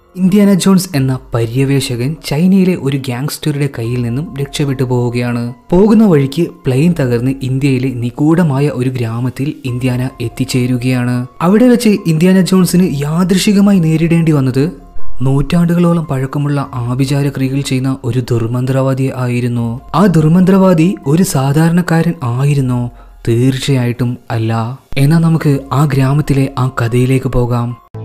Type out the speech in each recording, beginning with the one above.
Indiana John's എന്ന പര്യവേഷകൻ ചൈനയിലെ ഒരു ഗ്യാങ്സ്റ്ററുടെ കയ്യിൽ നിന്നും രക്ഷപ്പെട്ടു പോവുകയാണ് പോകുന്ന വഴിക്ക് പ്ലെയിൻ തകർന്ന് ഇന്ത്യയിലെ നിഗൂഢമായ ഒരു ഗ്രാമത്തിൽ ഇന്ത്യാന എത്തിച്ചേരുകയാണ് അവിടെ വെച്ച് ഇന്ത്യാന ജോൺസിന് യാദൃശികമായി നേരിടേണ്ടി വന്നത് നൂറ്റാണ്ടുകളോളം പഴക്കമുള്ള ആഭിചാര ക്രിയകൾ ചെയ്യുന്ന ഒരു ദുർമന്ത്രവാദി ആയിരുന്നു ആ ദുർമന്ത്രവാദി ഒരു സാധാരണക്കാരൻ ആയിരുന്നോ തീർച്ചയായിട്ടും അല്ല എന്നാൽ നമുക്ക് ആ ഗ്രാമത്തിലെ ആ കഥയിലേക്ക് പോകാം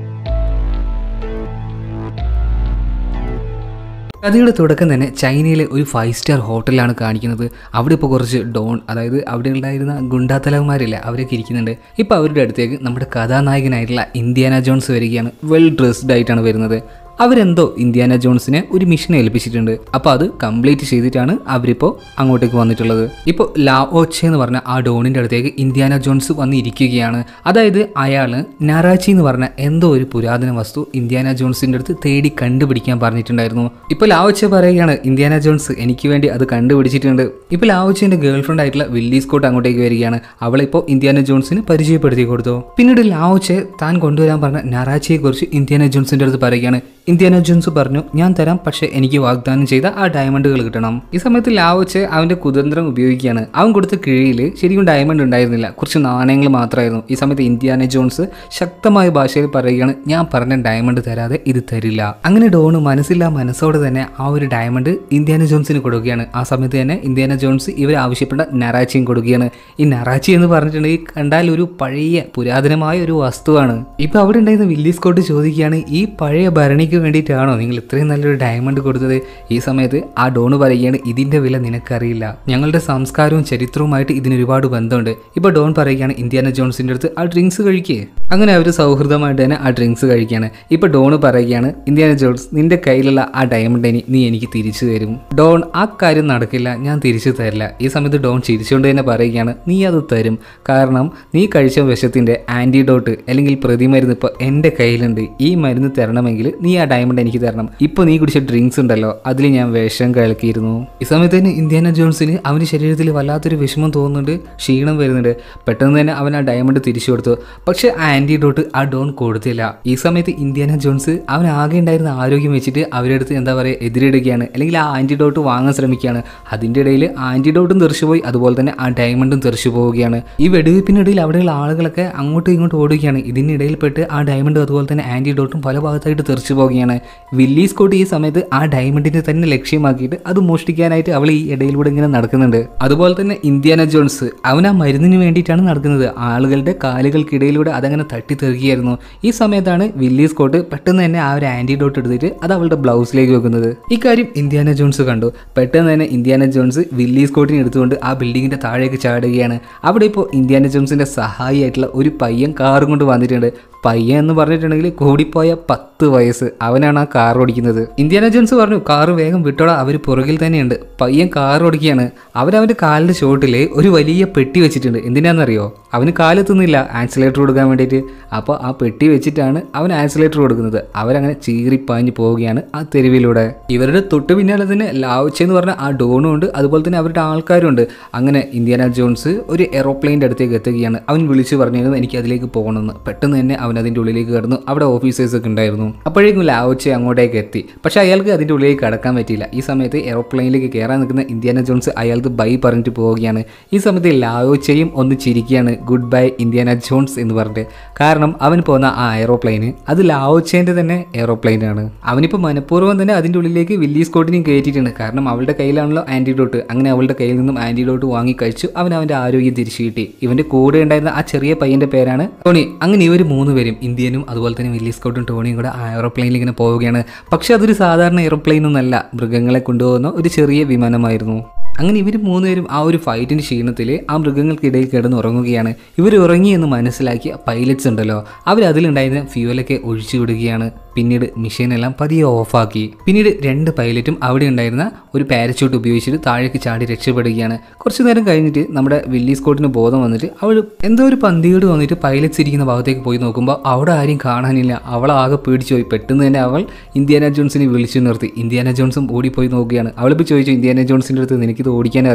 കഥയുടെ തുടക്കം തന്നെ ചൈനയിലെ ഒരു ഫൈവ് സ്റ്റാർ ഹോട്ടലാണ് കാണിക്കുന്നത് അവിടെ ഇപ്പോൾ കുറച്ച് ഡോൺ അതായത് അവിടെ ഉണ്ടായിരുന്ന ഗുണ്ടാത്തലവന്മാരില്ല അവരൊക്കെ ഇരിക്കുന്നുണ്ട് ഇപ്പോൾ അവരുടെ അടുത്തേക്ക് നമ്മുടെ കഥാനായകനായിട്ടുള്ള ഇന്ത്യാന ജോൺസ് വരികയാണ് വെൽ ഡ്രസ്ഡ് ആയിട്ടാണ് വരുന്നത് അവരെന്തോ ഇന്ത്യാന ജോൺസിനെ ഒരു മിഷൻ ഏൽപ്പിച്ചിട്ടുണ്ട് അപ്പോൾ അത് കംപ്ലീറ്റ് ചെയ്തിട്ടാണ് അവരിപ്പോൾ അങ്ങോട്ടേക്ക് വന്നിട്ടുള്ളത് ഇപ്പോൾ ലാ ഓച്ചെ എന്ന് പറഞ്ഞ ആ ഡോണിൻ്റെ അടുത്തേക്ക് ഇന്ത്യാന ജോൺസ് വന്നിരിക്കുകയാണ് അതായത് അയാൾ നാറാച്ചി എന്ന് പറഞ്ഞ എന്തോ ഒരു പുരാതന വസ്തു ഇന്ത്യാന ജോൺസിൻ്റെ അടുത്ത് തേടി കണ്ടുപിടിക്കാൻ പറഞ്ഞിട്ടുണ്ടായിരുന്നു ഇപ്പോൾ ലാവോച്ചെ പറയുകയാണ് ഇന്ത്യാന ജോൺസ് എനിക്ക് വേണ്ടി അത് കണ്ടുപിടിച്ചിട്ടുണ്ട് ഇപ്പോൾ ലാവോച്ചേൻ്റെ ഗേൾ ഫ്രണ്ട് ആയിട്ടുള്ള വില്ലി സ്കോട്ട് അങ്ങോട്ടേക്ക് വരികയാണ് അവളെ ഇപ്പോൾ ഇന്ത്യാന ജോൺസിന് പരിചയപ്പെടുത്തി കൊടുത്തു പിന്നീട് ലാവോച്ചെ താൻ കൊണ്ടുവരാൻ പറഞ്ഞ നാറാച്ചിയെ കുറിച്ച് ഇന്ത്യാന ജോൺസിൻ്റെ അടുത്ത് പറയുകയാണ് ഇന്ത്യാന ജോൺസ് പറഞ്ഞു ഞാൻ തരാം പക്ഷേ എനിക്ക് വാഗ്ദാനം ചെയ്ത ആ ഡയമണ്ടുകൾ കിട്ടണം ഈ സമയത്ത് ലാവോച്ച് അവന്റെ കുതന്ത്രം ഉപയോഗിക്കുകയാണ് അവൻ കൊടുത്ത കിഴിയിൽ ശരിക്കും ഡയമണ്ട് ഉണ്ടായിരുന്നില്ല കുറച്ച് നാണയങ്ങൾ മാത്രമായിരുന്നു ഈ സമയത്ത് ഇന്ത്യാന ജോൺസ് ശക്തമായ ഭാഷയിൽ പറയുകയാണ് ഞാൻ പറഞ്ഞ ഡയമണ്ട് തരാതെ ഇത് തരില്ല അങ്ങനെ ഡോണ് മനസ്സില്ല മനസ്സോടെ തന്നെ ആ ഒരു ഡയമണ്ട് ഇന്ത്യാന ജോൺസിന് കൊടുക്കുകയാണ് ആ സമയത്ത് തന്നെ ഇന്ത്യാന ജോൺസ് ഇവർ ആവശ്യപ്പെട്ട നറാച്ചിയും കൊടുക്കുകയാണ് ഈ നറാച്ചി എന്ന് പറഞ്ഞിട്ടുണ്ടെങ്കിൽ കണ്ടാൽ ഒരു പഴയ പുരാതനമായ ഒരു വസ്തുവാണ് ഇപ്പൊ അവിടെ ഉണ്ടായിരുന്ന വില്ലി സ്കോട്ട് ചോദിക്കുകയാണ് ഈ പഴയ ഭരണിക്ക് വേണ്ടിയിട്ടാണോ നിങ്ങൾ ഇത്രയും നല്ലൊരു ഡയമണ്ട് കൊടുത്തത് ഈ സമയത്ത് ആ ഡോണ് പറയുകയാണ് ഇതിന്റെ വില നിനക്കറിയില്ല ഞങ്ങളുടെ സംസ്കാരവും ചരിത്രവുമായിട്ട് ഇതിന് ഒരുപാട് ബന്ധമുണ്ട് ഇപ്പൊ ഡോൺ പറയുകയാണ് ഇന്ത്യാന ജോൺസിന്റെ അടുത്ത് ആ ഡ്രിങ്ക്സ് കഴിക്കേ അങ്ങനെ അവർ സൗഹൃദമായിട്ട് തന്നെ ആ ഡ്രിങ്ക്സ് കഴിക്കുകയാണ് ഇപ്പൊ ഡോണ് പറയുകയാണ് ഇന്ത്യാന ജോൺസ് നിന്റെ കയ്യിലുള്ള ആ ഡയമണ്ട് ഇനി നീ എനിക്ക് തിരിച്ചു തരും ഡോൺ ആ കാര്യം നടക്കില്ല ഞാൻ തിരിച്ചു തരില്ല ഈ സമയത്ത് ഡോൺ ചിരിച്ചുകൊണ്ട് തന്നെ പറയുകയാണ് നീ അത് തരും കാരണം നീ കഴിച്ച വിഷത്തിന്റെ ആന്റിഡോട്ട് അല്ലെങ്കിൽ പ്രതിമരുന്ന് ഇപ്പോൾ എൻ്റെ കയ്യിലുണ്ട് ഈ മരുന്ന് തരണമെങ്കിൽ നീ ആ ഡയമണ്ട് എനിക്ക് തരണം ഇപ്പോൾ നീ കുടിച്ച ഡ്രിങ്ക്സ് ഉണ്ടല്ലോ അതിൽ ഞാൻ വിഷം കലക്കിയിരുന്നു ഈ സമയത്ത് തന്നെ ഇന്ത്യാന ജോൺസിന് അവൻ്റെ ശരീരത്തിൽ വല്ലാത്തൊരു വിഷമം തോന്നുന്നുണ്ട് ക്ഷീണം വരുന്നുണ്ട് പെട്ടെന്ന് തന്നെ അവൻ ആ ഡയമണ്ട് തിരിച്ചു കൊടുത്തു പക്ഷേ ആ ആന്റിഡോട്ട് ആ ഡോൺ കൊടുത്തില്ല ഈ സമയത്ത് ഇന്ത്യാന ജോൺസ് അവൻ ആകെ ഉണ്ടായിരുന്ന ആരോഗ്യം വെച്ചിട്ട് അവരുടെ അടുത്ത് എന്താ പറയുക എതിരിടുകയാണ് അല്ലെങ്കിൽ ആ ആന്റിഡോട്ട് വാങ്ങാൻ ശ്രമിക്കുകയാണ് അതിൻ്റെ ഇടയിൽ ആന്റിഡോട്ടും തെറിച്ചുപോയി അതുപോലെ തന്നെ ആ ഡയമണ്ടും തെറിച്ചു പോവുകയാണ് ഈ വെടിവെപ്പിനിടയിൽ അവിടെയുള്ള ആളുകളൊക്കെ അങ്ങോട്ടും ഇങ്ങോട്ടും ഓടുകയാണ് ഇതിനിടയിൽപ്പെട്ട് ആ ഡയമണ്ടും അതുപോലെ തന്നെ ആന്റിഡോട്ടും പല ഭാഗത്തായിട്ട് തെറിച്ചു പോവുകയാണ് വില്ലി സ്കോട്ട് ഈ സമയത്ത് ആ ഡയമണ്ടിനെ തന്നെ ലക്ഷ്യമാക്കിയിട്ട് അത് മോഷ്ടിക്കാനായിട്ട് അവൾ ഈ ഇടയിലൂടെ ഇങ്ങനെ നടക്കുന്നുണ്ട് അതുപോലെ തന്നെ ഇന്ത്യാന ജോൺസ് അവൻ ആ മരുന്നിന് വേണ്ടിയിട്ടാണ് നടക്കുന്നത് ആളുകളുടെ കാലുകൾക്കിടയിലൂടെ അതങ്ങനെ തട്ടിത്തെറുകയായിരുന്നു ഈ സമയത്താണ് വില്ലി സ്കോട്ട് പെട്ടെന്ന് തന്നെ ആ ഒരു ആന്റിഡോട്ട് എടുത്തിട്ട് അത് അവളുടെ ബ്ലൗസിലേക്ക് വെക്കുന്നത് ഇക്കാര്യം ഇന്ത്യാന ജോൺസ് കണ്ടു പെട്ടെന്ന് തന്നെ ഇന്ത്യാന ജോൺസ് വില്ലി സ്കോട്ടിനെ എടുത്തുകൊണ്ട് ആ ബിൽഡിങ്ങിന്റെ താഴേക്ക് ചാടുകയാണ് അവിടെ ഇപ്പോൾ ഇന്ത്യാന ജോൺസിന്റെ സഹായിയായിട്ടുള്ള ഒരു പയ്യൻ കാറും കൊണ്ട് വന്നിട്ടുണ്ട് പയ്യൻ എന്ന് പറഞ്ഞിട്ടുണ്ടെങ്കിൽ കൂടിപ്പോയ പത്ത് വയസ്സ് അവനാണ് ആ കാർ ഓടിക്കുന്നത് ഇന്ത്യാന ജോൺസ് പറഞ്ഞു കാറ് വേഗം വിട്ടോടാ അവർ പുറകിൽ തന്നെയുണ്ട് പയ്യൻ കാർ ഓടിക്കുകയാണ് അവരവൻ്റെ കാലിൻ്റെ ചോട്ടിൽ ഒരു വലിയ പെട്ടി വെച്ചിട്ടുണ്ട് എന്തിനാണെന്നറിയോ അവന് കാലെത്തുന്നില്ല ആക്സിലേറ്റർ കൊടുക്കാൻ വേണ്ടിയിട്ട് അപ്പോൾ ആ പെട്ടി വെച്ചിട്ടാണ് അവൻ ആക്സിലേറ്റർ കൊടുക്കുന്നത് അവരങ്ങനെ ചീറിപ്പാഞ്ഞ് പോവുകയാണ് ആ തെരുവിലൂടെ ഇവരുടെ തൊട്ട് പിന്നാലെ തന്നെ ലാവുച്ച എന്ന് പറഞ്ഞ ആ ഡോണും ഉണ്ട് അതുപോലെ തന്നെ അവരുടെ ആൾക്കാരും ഉണ്ട് അങ്ങനെ ഇന്ത്യാന ജോൺസ് ഒരു എറോപ്ലെയിൻ്റെ അടുത്തേക്ക് എത്തുകയാണ് അവൻ വിളിച്ചു പറഞ്ഞിരുന്നു എനിക്ക് അതിലേക്ക് പോകണമെന്ന് പെട്ടെന്ന് തന്നെ അവൻ അതിൻ്റെ ഉള്ളിലേക്ക് കടന്നു അവിടെ ഓഫീസേഴ്സ് ഒക്കെ ഉണ്ടായിരുന്നു അപ്പോഴേക്കും ലാവുച്ച അങ്ങോട്ടേക്ക് എത്തി പക്ഷേ അയാൾക്ക് അതിൻ്റെ ഉള്ളിലേക്ക് കടക്കാൻ പറ്റിയില്ല ഈ സമയത്ത് എറോപ്ലെയിനിലേക്ക് കയറാൻ നിൽക്കുന്ന ഇന്ത്യാന ജോൺസ് അയാൾക്ക് ബൈ പറഞ്ഞിട്ട് പോവുകയാണ് ഈ സമയത്ത് ലാവുച്ചയും ഒന്ന് ചിരിക്കുകയാണ് ഗുഡ് ബൈ ഇന്ത്യാന ജോൺസ് എന്ന് പറഞ്ഞിട്ട് കാരണം അവൻ പോകുന്ന ആ എയറോപ്ലെയിന് അത് ലാവുച്ചേൻ്റെ തന്നെ എയറോപ്ലെയിനാണ് അവനിപ്പോൾ മനഃപൂർവ്വം തന്നെ അതിൻ്റെ ഉള്ളിലേക്ക് വില്ലി സ്കോട്ടിനെയും കയറ്റിയിട്ടുണ്ട് കാരണം അവളുടെ കയ്യിലാണല്ലോ ആൻറ്റിഡോട്ട് അങ്ങനെ അവളുടെ കയ്യിൽ നിന്നും ആൻറ്റിഡോട്ട് വാങ്ങി കഴിച്ചു അവൻ അവൻ്റെ ആരോഗ്യം തിരിച്ചു കിട്ടി ഇവൻ്റെ കൂടെ ഉണ്ടായിരുന്ന ആ ചെറിയ പയ്യൻ്റെ പേരാണ് ടോണി അങ്ങനെ ഇവർ മൂന്ന് പേരും ഇന്ത്യനും അതുപോലെ തന്നെ വില്ലി സ്കോട്ടും ടോണിയും കൂടെ ആ എയറോപ്ലെയിനിൽ ഇങ്ങനെ പോവുകയാണ് പക്ഷെ അതൊരു സാധാരണ എയറോപ്ലെയിൻ ഒന്നല്ല മൃഗങ്ങളെ കൊണ്ടുപോകുന്ന ഒരു ചെറിയ വിമാനമായിരുന്നു അങ്ങനെ ഇവർ മൂന്നുപേരും ആ ഒരു ഫൈറ്റിൻ്റെ ക്ഷീണത്തിൽ ആ മൃഗങ്ങൾക്കിടയിൽ കിടന്ന് ഉറങ്ങുകയാണ് ഇവർ ഉറങ്ങി എന്ന് മനസ്സിലാക്കിയ പൈലറ്റ്സ് ഉണ്ടല്ലോ അവർ അതിലുണ്ടായിരുന്ന ഫ്യൂവലൊക്കെ ഒഴിച്ചു വിടുകയാണ് പിന്നീട് മിഷീനെല്ലാം പതിയെ ഓഫാക്കി പിന്നീട് രണ്ട് പൈലറ്റും അവിടെ ഉണ്ടായിരുന്ന ഒരു പാരച്യൂട്ട് ഉപയോഗിച്ചിട്ട് താഴേക്ക് ചാടി രക്ഷപ്പെടുകയാണ് കുറച്ചു നേരം കഴിഞ്ഞിട്ട് നമ്മുടെ വില്ലി സ്കോട്ടിന് ബോധം വന്നിട്ട് അവൾ എന്തോ ഒരു പന്തിയോട് വന്നിട്ട് പൈലറ്റ്സ് ഇരിക്കുന്ന ഭാഗത്തേക്ക് പോയി നോക്കുമ്പോൾ അവിടെ ആരും കാണാനില്ല അവൾ ആകെ പേടിച്ചു പോയി പെട്ടെന്ന് തന്നെ അവൾ ഇന്ത്യാന ജോൺസിനെ വിളിച്ചു നിർത്തി ഇന്ത്യാന ജോൺസും ഓടിപ്പോയി നോക്കുകയാണ് അവളിപ്പോൾ ചോദിച്ചു ഇന്ത്യാന ജോൺസിൻ്റെ അടുത്ത് നിനക്കിത് ഓടിക്കാൻ അറിയോ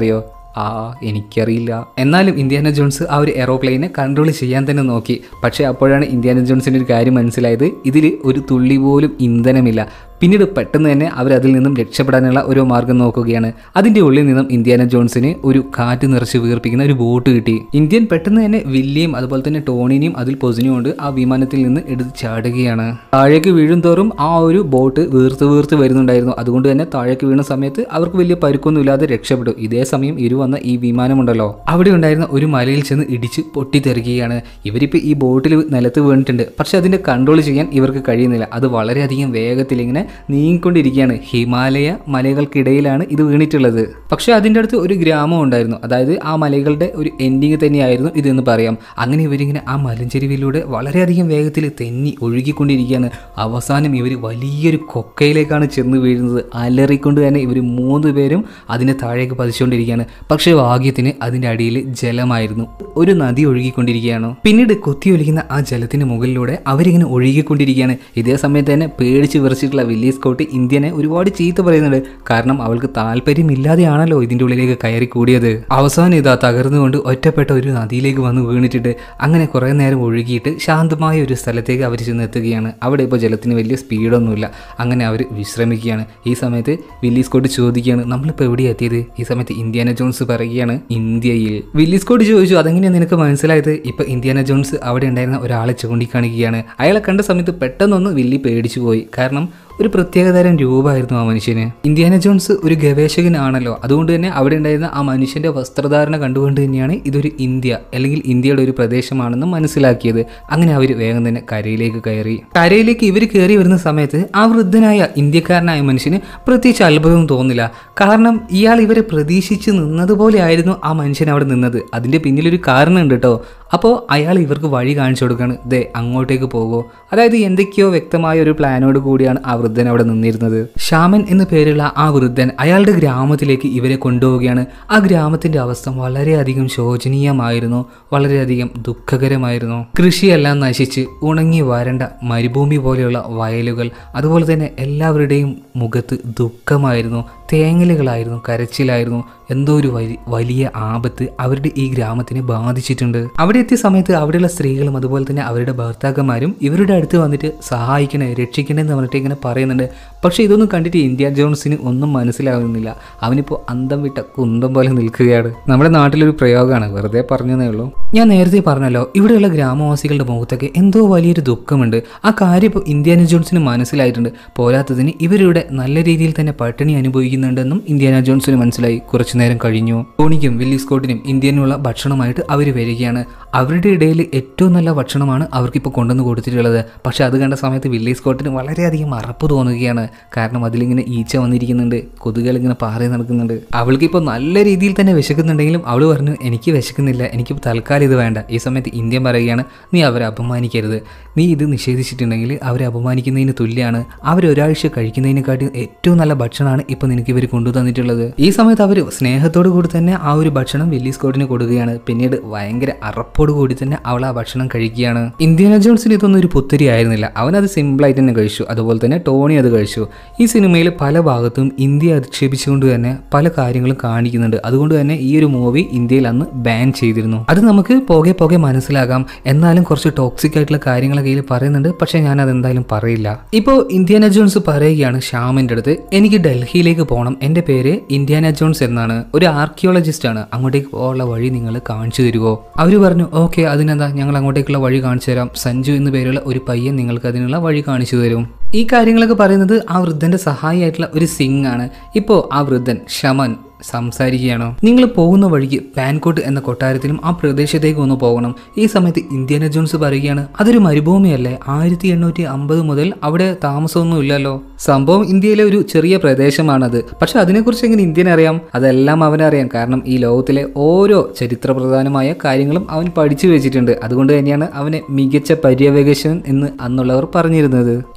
ആ എനിക്കറിയില്ല എന്നാലും ഇന്ത്യാന ജോൺസ് ആ ഒരു എറോപ്ലെയിനെ കൺട്രോൾ ചെയ്യാൻ തന്നെ നോക്കി പക്ഷേ അപ്പോഴാണ് ഇന്ത്യാന ജോൺസിൻ്റെ ഒരു കാര്യം മനസ്സിലായത് ഇതിൽ ഒരു തുള്ളി പോലും ഇന്ധനമില്ല പിന്നീട് പെട്ടെന്ന് തന്നെ അവർ അതിൽ നിന്നും രക്ഷപ്പെടാനുള്ള ഒരു മാർഗം നോക്കുകയാണ് അതിൻ്റെ ഉള്ളിൽ നിന്നും ഇന്ത്യാന ജോൺസിന് ഒരു കാറ്റ് നിറച്ച് വീർപ്പിക്കുന്ന ഒരു ബോട്ട് കിട്ടി ഇന്ത്യൻ പെട്ടെന്ന് തന്നെ വില്ലിയും അതുപോലെ തന്നെ ടോണിനെയും അതിൽ പൊസിഞ്ഞുകൊണ്ട് ആ വിമാനത്തിൽ നിന്ന് എടുത്ത് ചാടുകയാണ് താഴേക്ക് വീഴും തോറും ആ ഒരു ബോട്ട് വീർത്ത് വീർത്ത് വരുന്നുണ്ടായിരുന്നു അതുകൊണ്ട് തന്നെ താഴേക്ക് വീണ സമയത്ത് അവർക്ക് വലിയ പരുക്കൊന്നുമില്ലാതെ രക്ഷപ്പെട്ടു ഇതേ സമയം ഇരു വന്ന ഈ വിമാനമുണ്ടല്ലോ അവിടെ ഉണ്ടായിരുന്ന ഒരു മലയിൽ ചെന്ന് ഇടിച്ച് പൊട്ടിത്തെറിക്കുകയാണ് ഇവരിപ്പോൾ ഈ ബോട്ടിൽ നിലത്ത് വീണിട്ടുണ്ട് പക്ഷെ അതിൻ്റെ കൺട്രോൾ ചെയ്യാൻ ഇവർക്ക് കഴിയുന്നില്ല അത് വളരെയധികം വേഗത്തിൽ ഇങ്ങനെ നീങ്ങിക്കൊണ്ടിരിക്കുകയാണ് ഹിമാലയ മലകൾക്കിടയിലാണ് ഇത് വീണിട്ടുള്ളത് പക്ഷെ അതിൻ്റെ അടുത്ത് ഒരു ഗ്രാമം ഉണ്ടായിരുന്നു അതായത് ആ മലകളുടെ ഒരു എൻഡിങ് തന്നെയായിരുന്നു ഇതെന്ന് പറയാം അങ്ങനെ ഇവരിങ്ങനെ ആ മലഞ്ചെരുവിലൂടെ വളരെയധികം വേഗത്തിൽ തെന്നി ഒഴുകിക്കൊണ്ടിരിക്കുകയാണ് അവസാനം ഇവർ വലിയൊരു കൊക്കയിലേക്കാണ് ചെന്ന് വീഴുന്നത് അലറിക്കൊണ്ട് തന്നെ ഇവർ മൂന്ന് പേരും അതിനെ താഴേക്ക് പതിച്ചുകൊണ്ടിരിക്കുകയാണ് പക്ഷേ ഭാഗ്യത്തിന് അതിൻ്റെ അടിയിൽ ജലമായിരുന്നു ഒരു നദി ഒഴുകിക്കൊണ്ടിരിക്കുകയാണ് പിന്നീട് കുത്തിയൊലിക്കുന്ന ആ ജലത്തിന് മുകളിലൂടെ അവരിങ്ങനെ ഒഴുകിക്കൊണ്ടിരിക്കുകയാണ് ഇതേ സമയത്ത് തന്നെ പേടിച്ച് വിറച്ചിട്ടുള്ള വില്ലി സ്കോട്ട് ഇന്ത്യനെ ഒരുപാട് ചീത്ത പറയുന്നുണ്ട് കാരണം അവൾക്ക് താല്പര്യമില്ലാതെയാണല്ലോ ഇതിൻ്റെ ഉള്ളിലേക്ക് കയറി കൂടിയത് അവസാനം ഇതാ തകർന്നുകൊണ്ട് ഒറ്റപ്പെട്ട ഒരു നദിയിലേക്ക് വന്ന് വീണിട്ടിട്ട് അങ്ങനെ കുറേ നേരം ഒഴുകിയിട്ട് ശാന്തമായ ഒരു സ്ഥലത്തേക്ക് അവർ ചെന്ന് എത്തുകയാണ് അവിടെ ഇപ്പോൾ ജലത്തിന് വലിയ സ്പീഡൊന്നുമില്ല അങ്ങനെ അവർ വിശ്രമിക്കുകയാണ് ഈ സമയത്ത് വില്ലി സ്കോട്ട് ചോദിക്കുകയാണ് നമ്മളിപ്പോൾ എവിടെയാണ് എത്തിയത് ഈ സമയത്ത് ഇന്ത്യാന ജോൺസ് പറയുകയാണ് ഇന്ത്യയിൽ വില്ലി സ്കോട്ട് ചോദിച്ചു അതെങ്ങനെയാണ് നിനക്ക് മനസ്സിലായത് ഇപ്പൊ ഇന്ത്യാന ജോൺസ് അവിടെ ഉണ്ടായിരുന്ന ഒരാളെ ചൂണ്ടിക്കാണിക്കുകയാണ് അയാളെ കണ്ട സമയത്ത് പെട്ടെന്നൊന്ന് വില്ലി പേടിച്ചു പോയി കാരണം ഒരു പ്രത്യേകതരം രൂപമായിരുന്നു ആ മനുഷ്യന് ഇന്ത്യാന ജോൺസ് ഒരു ഗവേഷകനാണല്ലോ അതുകൊണ്ട് തന്നെ അവിടെ ഉണ്ടായിരുന്ന ആ മനുഷ്യന്റെ വസ്ത്രധാരണ കണ്ടുകൊണ്ട് തന്നെയാണ് ഇതൊരു ഇന്ത്യ അല്ലെങ്കിൽ ഇന്ത്യയുടെ ഒരു പ്രദേശമാണെന്ന് മനസ്സിലാക്കിയത് അങ്ങനെ അവർ വേഗം തന്നെ കരയിലേക്ക് കയറി കരയിലേക്ക് ഇവർ കയറി വരുന്ന സമയത്ത് ആ വൃദ്ധനായ ഇന്ത്യക്കാരനായ മനുഷ്യന് പ്രത്യേകിച്ച് അത്ഭുതം തോന്നില്ല കാരണം ഇയാൾ ഇവരെ പ്രതീക്ഷിച്ച് നിന്നതുപോലെ ആയിരുന്നു ആ മനുഷ്യൻ അവിടെ നിന്നത് അതിന്റെ പിന്നിലൊരു കാരണമുണ്ട് കേട്ടോ അപ്പോൾ അയാൾ ഇവർക്ക് വഴി കാണിച്ചു കൊടുക്കുകയാണ് ദേ അങ്ങോട്ടേക്ക് പോകുമോ അതായത് എന്തൊക്കെയോ വ്യക്തമായ ഒരു പ്ലാനോട് കൂടിയാണ് ആ വൃദ്ധൻ അവിടെ നിന്നിരുന്നത് ശ്യാമൻ എന്ന പേരുള്ള ആ വൃദ്ധൻ അയാളുടെ ഗ്രാമത്തിലേക്ക് ഇവരെ കൊണ്ടുപോവുകയാണ് ആ ഗ്രാമത്തിന്റെ അവസ്ഥ വളരെയധികം ശോചനീയമായിരുന്നു വളരെയധികം ദുഃഖകരമായിരുന്നു കൃഷിയെല്ലാം നശിച്ച് ഉണങ്ങി വരണ്ട മരുഭൂമി പോലെയുള്ള വയലുകൾ അതുപോലെ തന്നെ എല്ലാവരുടെയും മുഖത്ത് ദുഃഖമായിരുന്നു തേങ്ങലുകളായിരുന്നു കരച്ചിലായിരുന്നു എന്തോ ഒരു വലി വലിയ ആപത്ത് അവരുടെ ഈ ഗ്രാമത്തിനെ ബാധിച്ചിട്ടുണ്ട് അവിടെ എത്തിയ സമയത്ത് അവിടെയുള്ള സ്ത്രീകളും അതുപോലെ തന്നെ അവരുടെ ഭർത്താക്കന്മാരും ഇവരുടെ അടുത്ത് വന്നിട്ട് സഹായിക്കണേ രക്ഷിക്കണേ എന്ന് പറഞ്ഞിട്ട് ഇങ്ങനെ പറയുന്നുണ്ട് പക്ഷേ ഇതൊന്നും കണ്ടിട്ട് ഇന്ത്യ ജോൺസിന് ഒന്നും മനസ്സിലാവുന്നില്ല അവനിപ്പോൾ അന്തം വിട്ട കുന്തം പോലെ നിൽക്കുകയാണ് നമ്മുടെ നാട്ടിലൊരു പ്രയോഗമാണ് വെറുതെ പറഞ്ഞതേ ഉള്ളൂ ഞാൻ നേരത്തെ പറഞ്ഞല്ലോ ഇവിടെയുള്ള ഗ്രാമവാസികളുടെ മുഖത്തൊക്കെ എന്തോ വലിയൊരു ദുഃഖമുണ്ട് ആ കാര്യം ഇപ്പോൾ ഇന്ത്യാന ജോൺസിന് മനസ്സിലായിട്ടുണ്ട് പോരാത്തതിന് ഇവരിവിടെ നല്ല രീതിയിൽ തന്നെ പട്ടിണി അനുഭവിക്കുന്നുണ്ടെന്നും ഇന്ത്യാന ജോൺസിന് മനസ്സിലായി കുറച്ചു നേരം കഴിഞ്ഞു ടോണിക്കും വില്ലി സ്കോട്ടിനും ഇന്ത്യനുള്ള ഭക്ഷണമായിട്ട് അവർ വരികയാണ് അവരുടെ ഇടയിൽ ഏറ്റവും നല്ല ഭക്ഷണമാണ് അവർക്കിപ്പോൾ കൊണ്ടുവന്ന് കൊടുത്തിട്ടുള്ളത് പക്ഷെ അത് കണ്ട സമയത്ത് വില്ലി സ്കോട്ടിന് വളരെയധികം അറപ്പ് തോന്നുകയാണ് കാരണം അതിലിങ്ങനെ ഈച്ച വന്നിരിക്കുന്നുണ്ട് കൊതുകുകൾ ഇങ്ങനെ പാറി നടക്കുന്നുണ്ട് അവൾക്കിപ്പോൾ നല്ല രീതിയിൽ തന്നെ വിശക്കുന്നുണ്ടെങ്കിലും അവൾ പറഞ്ഞു എനിക്ക് വിശക്കുന്നില്ല എനിക്കിപ്പോൾ തൽക്കാലം ഇത് വേണ്ട ഈ സമയത്ത് ഇന്ത്യൻ പറയുകയാണ് നീ അവരെ അപമാനിക്കരുത് നീ ഇത് നിഷേധിച്ചിട്ടുണ്ടെങ്കിൽ അവരെ അപമാനിക്കുന്നതിന് തുല്യമാണ് അവരൊരാഴ്ച കഴിക്കുന്നതിനെക്കാട്ടി ഏറ്റവും നല്ല ഭക്ഷണമാണ് ഇപ്പോൾ നിനക്ക് ഇവർ കൊണ്ടു തന്നിട്ടുള്ളത് ഈ സമയത്ത് അവർ സ്നേഹത്തോടു കൂടി തന്നെ ആ ഒരു ഭക്ഷണം വില്ലി സ്കോട്ടിന് കൊടുക്കുകയാണ് പിന്നീട് ഭയങ്കര അറപ്പോട് കൂടി തന്നെ അവൾ ആ ഭക്ഷണം കഴിക്കുകയാണ് ഇന്ത്യാന ജോൺസിന് ഇതൊന്നും ഒരു പുത്തരി ആയിരുന്നില്ല അവനത് സിമ്പിളായിട്ട് തന്നെ കഴിച്ചു അതുപോലെ തന്നെ ടോണി അത് കഴിച്ചു ഈ സിനിമയിൽ പല ഭാഗത്തും ഇന്ത്യ അധിക്ഷേപിച്ചുകൊണ്ട് തന്നെ പല കാര്യങ്ങളും കാണിക്കുന്നുണ്ട് അതുകൊണ്ട് തന്നെ ഈ ഒരു മൂവി ഇന്ത്യയിൽ അന്ന് ബാൻ ചെയ്തിരുന്നു അത് നമുക്ക് പോകെ പോകെ മനസ്സിലാകാം എന്നാലും കുറച്ച് ടോക്സിക് ആയിട്ടുള്ള കാര്യങ്ങളൊക്കെ ഇതിൽ പറയുന്നുണ്ട് പക്ഷേ ഞാൻ അതെന്തായാലും പറയില്ല ഇപ്പോൾ ഇന്ത്യാന ജോൺസ് പറയുകയാണ് ശ്യാമിൻ്റെ അടുത്ത് എനിക്ക് ഡൽഹിയിലേക്ക് പോകണം എൻ്റെ പേര് ഇന്ത്യാന ജോൺസ് എന്നാണ് ഒരു ആർക്കിയോളജിസ്റ്റ് ആണ് അങ്ങോട്ടേക്ക് പോകാനുള്ള വഴി നിങ്ങൾ കാണിച്ചു തരുമോ അവർ പറഞ്ഞു ഓക്കെ അതിനെന്താ ഞങ്ങൾ അങ്ങോട്ടേക്കുള്ള വഴി കാണിച്ചു തരാം സഞ്ജു എന്ന് പേരുള്ള ഒരു പയ്യൻ നിങ്ങൾക്ക് അതിനുള്ള വഴി കാണിച്ചു തരും ഈ കാര്യങ്ങളൊക്കെ പറയുന്നത് ആ വൃദ്ധന്റെ സഹായിയായിട്ടുള്ള ഒരു സിംഗ് ആണ് ഇപ്പോൾ ആ വൃദ്ധൻ ശമൻ സംസാരിക്കുകയാണോ നിങ്ങൾ പോകുന്ന വഴിക്ക് പാൻകോട്ട് എന്ന കൊട്ടാരത്തിലും ആ പ്രദേശത്തേക്ക് ഒന്ന് പോകണം ഈ സമയത്ത് ഇന്ത്യാന ജോൺസ് പറയുകയാണ് അതൊരു മരുഭൂമിയല്ലേ ആയിരത്തി എണ്ണൂറ്റി അമ്പത് മുതൽ അവിടെ താമസമൊന്നും ഇല്ലല്ലോ സംഭവം ഇന്ത്യയിലെ ഒരു ചെറിയ പ്രദേശമാണത് പക്ഷെ അതിനെക്കുറിച്ച് എങ്ങനെ ഇന്ത്യൻ അറിയാം അതെല്ലാം അവനറിയാം കാരണം ഈ ലോകത്തിലെ ഓരോ ചരിത്രപ്രധാനമായ കാര്യങ്ങളും അവൻ പഠിച്ചു വെച്ചിട്ടുണ്ട് അതുകൊണ്ട് തന്നെയാണ് അവനെ മികച്ച പര്യവേക്ഷകൻ എന്ന് അന്നുള്ളവർ പറഞ്ഞിരുന്നത് ഇപ്പൊ ശമൻ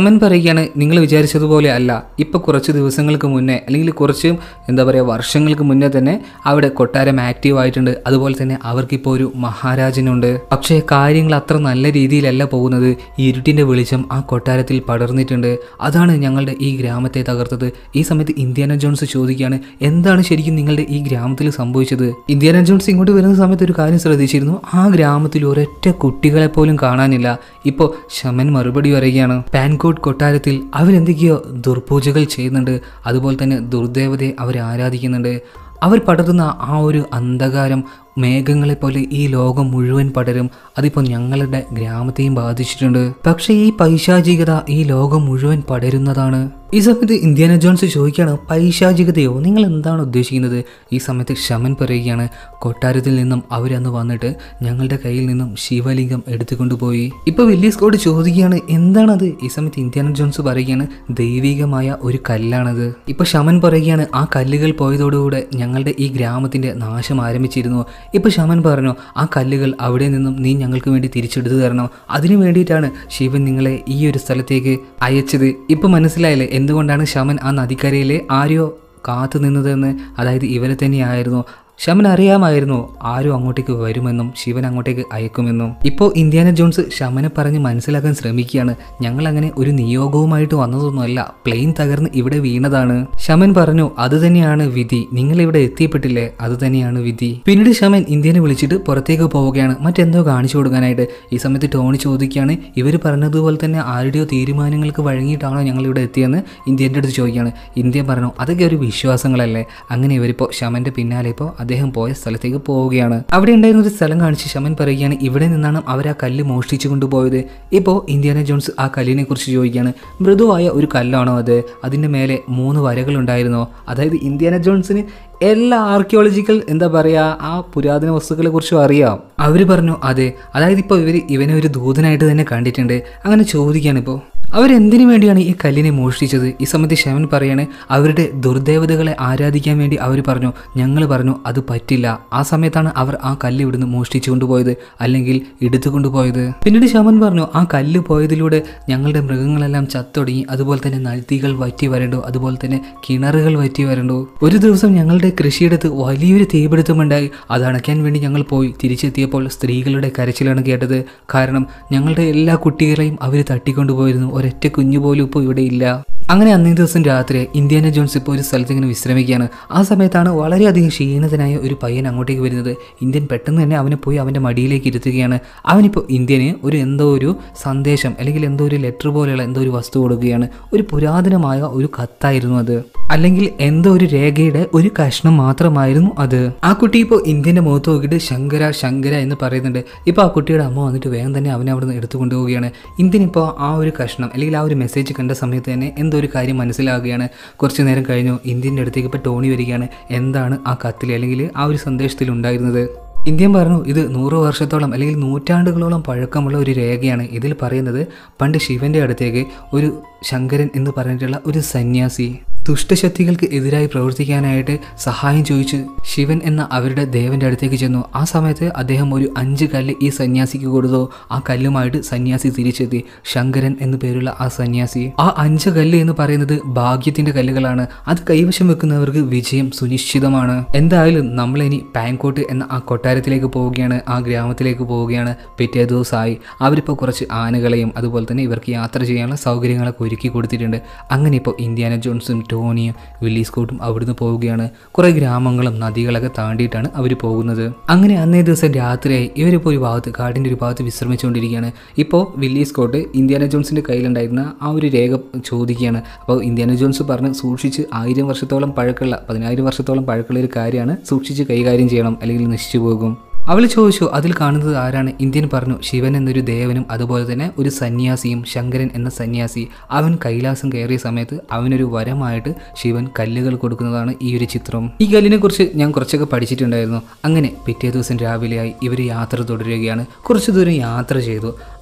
ഷമൻ പറയുകയാണ് നിങ്ങൾ വിചാരിച്ചതുപോലെ അല്ല ഇപ്പൊ കുറച്ച് ദിവസങ്ങൾക്ക് മുന്നേ അല്ലെങ്കിൽ കുറച്ച് എന്താ പറയുക വർഷങ്ങൾക്ക് മുന്നേ തന്നെ അവിടെ കൊട്ടാരം ആക്റ്റീവ് ആയിട്ടുണ്ട് അതുപോലെ തന്നെ അവർക്കിപ്പോൾ ഒരു മഹാരാജനുണ്ട് പക്ഷേ കാര്യങ്ങൾ അത്ര നല്ല രീതിയിലല്ല പോകുന്നത് ഈ ഇരുട്ടിന്റെ വെളിച്ചം ആ കൊട്ടാരത്തിൽ പടർന്നിട്ടുണ്ട് അതാണ് ഞങ്ങളുടെ ഈ ഗ്രാമത്തെ തകർത്തത് ഈ സമയത്ത് ഇന്ത്യാന ജോൺസ് ചോദിക്കുകയാണ് എന്താണ് ശരിക്കും നിങ്ങളുടെ ഈ ഗ്രാമത്തിൽ സംഭവിച്ചത് ഇന്ത്യാന ജോൺസ് ഇങ്ങോട്ട് വരുന്ന സമയത്ത് ഒരു കാര്യം ശ്രദ്ധിച്ചിരുന്നു ആ ഗ്രാമത്തിൽ ഒരൊറ്റ കുട്ടികളെ പോലും കാണാനില്ല ഇപ്പോൾ ശമൻ മറുപടി പറയുകയാണ് പാൻകോട്ട് കൊട്ടാരത്തിൽ അവരെന്തൊക്കെയോ ദുർപൂജകൾ ചെയ്യുന്നുണ്ട് അതുപോലെ തന്നെ ദുർദേവതയെ അവർ ആരാധിക്കുന്നുണ്ട് അവർ പടർത്തുന്ന ആ ഒരു അന്ധകാരം മേഘങ്ങളെപ്പോലെ ഈ ലോകം മുഴുവൻ പടരും അതിപ്പോൾ ഞങ്ങളുടെ ഗ്രാമത്തെയും ബാധിച്ചിട്ടുണ്ട് പക്ഷേ ഈ പൈശാചികത ഈ ലോകം മുഴുവൻ പടരുന്നതാണ് ഈ സമയത്ത് ഇന്ത്യാന ജോൺസ് ചോദിക്കുകയാണ് പൈശാചികതയോ നിങ്ങൾ എന്താണ് ഉദ്ദേശിക്കുന്നത് ഈ സമയത്ത് ശമൻ പറയുകയാണ് കൊട്ടാരത്തിൽ നിന്നും അവരന്ന് വന്നിട്ട് ഞങ്ങളുടെ കയ്യിൽ നിന്നും ശിവലിംഗം എടുത്തുകൊണ്ടുപോയി ഇപ്പൊ വലിയ സ്കോഡ് ചോദിക്കുകയാണ് എന്താണത് ഈ സമയത്ത് ഇന്ത്യാന ജോൺസ് പറയുകയാണ് ദൈവികമായ ഒരു കല്ലാണത് ഇപ്പൊ ശമൻ പറയുകയാണ് ആ കല്ലുകൾ പോയതോടുകൂടെ ഞങ്ങളുടെ ഈ ഗ്രാമത്തിന്റെ നാശം ആരംഭിച്ചിരുന്നു ഇപ്പൊ ശമൻ പറഞ്ഞു ആ കല്ലുകൾ അവിടെ നിന്നും നീ ഞങ്ങൾക്ക് വേണ്ടി തിരിച്ചെടുത്തു തരണം അതിനു വേണ്ടിയിട്ടാണ് ശിവൻ നിങ്ങളെ ഈ ഒരു സ്ഥലത്തേക്ക് അയച്ചത് ഇപ്പൊ മനസ്സിലായില്ലേ എന്തുകൊണ്ടാണ് ശമൻ ആ നദിക്കരയിലെ ആരെയോ കാത്തു നിന്നതെന്ന് അതായത് ഇവരെ തന്നെയായിരുന്നു ശമൻ അറിയാമായിരുന്നു ആരും അങ്ങോട്ടേക്ക് വരുമെന്നും ശിവൻ അങ്ങോട്ടേക്ക് അയക്കുമെന്നും ഇപ്പോൾ ഇന്ത്യാന ജോൺസ് ശമനെ പറഞ്ഞ് മനസ്സിലാക്കാൻ ശ്രമിക്കുകയാണ് ഞങ്ങൾ അങ്ങനെ ഒരു നിയോഗവുമായിട്ട് വന്നതൊന്നുമല്ല പ്ലെയിൻ തകർന്ന് ഇവിടെ വീണതാണ് ശമൻ പറഞ്ഞു അത് തന്നെയാണ് വിധി നിങ്ങൾ ഇവിടെ എത്തിപ്പെട്ടില്ലേ അത് തന്നെയാണ് വിധി പിന്നീട് ശമൻ ഇന്ത്യനെ വിളിച്ചിട്ട് പുറത്തേക്ക് പോവുകയാണ് മറ്റെന്തോ കാണിച്ചു കൊടുക്കാനായിട്ട് ഈ സമയത്ത് ടോണി ചോദിക്കുകയാണ് ഇവർ പറഞ്ഞതുപോലെ തന്നെ ആരുടെയോ തീരുമാനങ്ങൾക്ക് വഴങ്ങിയിട്ടാണോ ഞങ്ങൾ ഇവിടെ എത്തിയെന്ന് ഇന്ത്യൻ്റെ അടുത്ത് ചോദിക്കുകയാണ് ഇന്ത്യ പറഞ്ഞു അതൊക്കെ ഒരു വിശ്വാസങ്ങളല്ലേ അങ്ങനെ ഇവരിപ്പോൾ ശമന്റെ പിന്നാലെ ഇപ്പോൾ അദ്ദേഹം പോയ സ്ഥലത്തേക്ക് പോവുകയാണ് അവിടെ ഉണ്ടായിരുന്ന ഒരു സ്ഥലം കാണിച്ച് ശമൻ പറയുകയാണ് ഇവിടെ നിന്നാണ് അവർ ആ കല്ല് മോഷ്ടിച്ചു കൊണ്ടുപോയത് ഇപ്പോൾ ഇന്ത്യാന ജോൺസ് ആ കല്ലിനെ കുറിച്ച് ചോദിക്കുകയാണ് മൃദുവായ ഒരു കല്ലാണോ അത് അതിൻ്റെ മേലെ മൂന്ന് വരകൾ ഉണ്ടായിരുന്നോ അതായത് ഇന്ത്യാന ജോൺസിന് എല്ലാ ആർക്കിയോളജിക്കൽ എന്താ പറയുക ആ പുരാതന വസ്തുക്കളെ കുറിച്ചും അറിയാം അവർ പറഞ്ഞു അതെ അതായത് ഇപ്പോൾ ഇവർ ഇവനെ ഒരു ദൂതനായിട്ട് തന്നെ കണ്ടിട്ടുണ്ട് അങ്ങനെ ചോദിക്കുകയാണ് ഇപ്പോൾ അവരെന്തിനു വേണ്ടിയാണ് ഈ കല്ലിനെ മോഷ്ടിച്ചത് ഈ സമയത്ത് ശവൻ പറയാണ് അവരുടെ ദുർദേവതകളെ ആരാധിക്കാൻ വേണ്ടി അവർ പറഞ്ഞു ഞങ്ങൾ പറഞ്ഞു അത് പറ്റില്ല ആ സമയത്താണ് അവർ ആ കല്ല് ഇവിടുന്ന് മോഷ്ടിച്ചു കൊണ്ടുപോയത് അല്ലെങ്കിൽ എടുത്തു കൊണ്ടുപോയത് പിന്നീട് ശവൻ പറഞ്ഞു ആ കല്ല് പോയതിലൂടെ ഞങ്ങളുടെ മൃഗങ്ങളെല്ലാം ചത്തൊടുങ്ങി അതുപോലെ തന്നെ നഴ്ത്തികൾ വറ്റി വരണ്ടു അതുപോലെ തന്നെ കിണറുകൾ വറ്റി വരണ്ടു ഒരു ദിവസം ഞങ്ങളുടെ കൃഷിയിടത്ത് വലിയൊരു തീപിടുത്തമുണ്ടായി അത് അണയ്ക്കാൻ വേണ്ടി ഞങ്ങൾ പോയി തിരിച്ചെത്തിയപ്പോൾ സ്ത്രീകളുടെ കരച്ചിലാണ് കേട്ടത് കാരണം ഞങ്ങളുടെ എല്ലാ കുട്ടികളെയും അവർ തട്ടിക്കൊണ്ടുപോയിരുന്നു ഒരൊറ്റ കുഞ്ഞു പോലും ഇപ്പോൾ ഇവിടെ ഇല്ല അങ്ങനെ അന്നേ ദിവസം രാത്രി ഇന്ത്യാന ജോൺസ് ഇപ്പോൾ ഒരു സ്ഥലത്ത് ഇങ്ങനെ വിശ്രമിക്കുകയാണ് ആ സമയത്താണ് വളരെയധികം ക്ഷീണിതനായ ഒരു പയ്യൻ അങ്ങോട്ടേക്ക് വരുന്നത് ഇന്ത്യൻ പെട്ടെന്ന് തന്നെ അവനെ പോയി അവൻ്റെ മടിയിലേക്ക് ഇരുത്തുകയാണ് അവനിപ്പോൾ ഇന്ത്യന് ഒരു എന്തോ ഒരു സന്ദേശം അല്ലെങ്കിൽ എന്തോ ഒരു ലെറ്റർ പോലെയുള്ള എന്തോ ഒരു വസ്തു കൊടുക്കുകയാണ് ഒരു പുരാതനമായ ഒരു കത്തായിരുന്നു അത് അല്ലെങ്കിൽ എന്തോ ഒരു രേഖയുടെ ഒരു കഷ്ണം മാത്രമായിരുന്നു അത് ആ കുട്ടി ഇപ്പോൾ ഇന്ത്യൻ്റെ മുഖത്ത് നോക്കിയിട്ട് ശങ്കര ശങ്കര എന്ന് പറയുന്നുണ്ട് ഇപ്പോൾ ആ കുട്ടിയുടെ അമ്മ വന്നിട്ട് വേഗം തന്നെ അവനെ അവിടെ നിന്ന് എടുത്തു കൊണ്ടുപോവുകയാണ് ഇന്ത്യൻ ഇപ്പോൾ ആ ഒരു കഷ്ണം അല്ലെങ്കിൽ ആ ഒരു മെസ്സേജ് കണ്ട സമയത്ത് തന്നെ എന്തോ ഒരു കാര്യം മനസ്സിലാകുകയാണ് കുറച്ച് നേരം കഴിഞ്ഞു ഇന്ത്യൻ്റെ അടുത്തേക്ക് ഇപ്പോൾ ടോണി വരികയാണ് എന്താണ് ആ കത്തിൽ അല്ലെങ്കിൽ ആ ഒരു സന്ദേശത്തിൽ ഉണ്ടായിരുന്നത് ഇന്ത്യൻ പറഞ്ഞു ഇത് നൂറ് വർഷത്തോളം അല്ലെങ്കിൽ നൂറ്റാണ്ടുകളോളം പഴക്കമുള്ള ഒരു രേഖയാണ് ഇതിൽ പറയുന്നത് പണ്ട് ശിവന്റെ അടുത്തേക്ക് ഒരു ശങ്കരൻ എന്ന് പറഞ്ഞിട്ടുള്ള ഒരു സന്യാസി ദുഷ്ടശക്തികൾക്ക് എതിരായി പ്രവർത്തിക്കാനായിട്ട് സഹായം ചോദിച്ച് ശിവൻ എന്ന അവരുടെ ദേവന്റെ അടുത്തേക്ക് ചെന്നു ആ സമയത്ത് അദ്ദേഹം ഒരു അഞ്ച് കല്ല് ഈ സന്യാസിക്ക് കൊടുത്തു ആ കല്ലുമായിട്ട് സന്യാസി തിരിച്ചെത്തി ശങ്കരൻ എന്നു പേരുള്ള ആ സന്യാസി ആ അഞ്ച് കല്ല് എന്ന് പറയുന്നത് ഭാഗ്യത്തിന്റെ കല്ലുകളാണ് അത് കൈവശം വെക്കുന്നവർക്ക് വിജയം സുനിശ്ചിതമാണ് എന്തായാലും നമ്മളിനി പാൻകോട്ട് എന്ന ആ കൊട്ടാരത്തിലേക്ക് പോവുകയാണ് ആ ഗ്രാമത്തിലേക്ക് പോവുകയാണ് പിറ്റേ ദിവസമായി അവരിപ്പോൾ കുറച്ച് ആനകളെയും അതുപോലെ തന്നെ ഇവർക്ക് യാത്ര ചെയ്യാനുള്ള സൗകര്യങ്ങളൊക്കെ ഒരുക്കി കൊടുത്തിട്ടുണ്ട് അങ്ങനെ ഇപ്പോൾ ഇന്ത്യാന ജോൺസും ടോണിയും വില്ലി സ്കോട്ടും അവിടുന്ന് പോവുകയാണ് കുറേ ഗ്രാമങ്ങളും നദികളൊക്കെ താണ്ടിയിട്ടാണ് അവർ പോകുന്നത് അങ്ങനെ അന്നേ ദിവസം രാത്രിയായി ഇവരിപ്പോൾ ഒരു ഭാഗത്ത് കാടിൻ്റെ ഒരു ഭാഗത്ത് വിശ്രമിച്ചുകൊണ്ടിരിക്കുകയാണ് ഇപ്പോൾ വില്ലി സ്കോട്ട് ഇന്ത്യാന ജോൺസിൻ്റെ കയ്യിലുണ്ടായിരുന്ന ആ ഒരു രേഖ ചോദിക്കുകയാണ് അപ്പോൾ ഇന്ത്യാന ജോൺസ് പറഞ്ഞ് സൂക്ഷിച്ച് ആയിരം വർഷത്തോളം പഴക്കമുള്ള പതിനായിരം വർഷത്തോളം പഴക്കമുള്ള ഒരു കാര്യമാണ് സൂക്ഷിച്ച് കൈകാര്യം ചെയ്യണം അല്ലെങ്കിൽ നശിച്ചു പോകും അവൾ ചോദിച്ചു അതിൽ കാണുന്നത് ആരാണ് ഇന്ത്യൻ പറഞ്ഞു ശിവൻ എന്നൊരു ദേവനും അതുപോലെ തന്നെ ഒരു സന്യാസിയും ശങ്കരൻ എന്ന സന്യാസി അവൻ കൈലാസം കയറിയ സമയത്ത് അവനൊരു വരമായിട്ട് ശിവൻ കല്ലുകൾ കൊടുക്കുന്നതാണ് ഈ ഒരു ചിത്രം ഈ കല്ലിനെ കുറിച്ച് ഞാൻ കുറച്ചൊക്കെ പഠിച്ചിട്ടുണ്ടായിരുന്നു അങ്ങനെ പിറ്റേ ദിവസം രാവിലെയായി ഇവർ യാത്ര തുടരുകയാണ് കുറച്ചു ദൂരം യാത്ര ചെയ്തു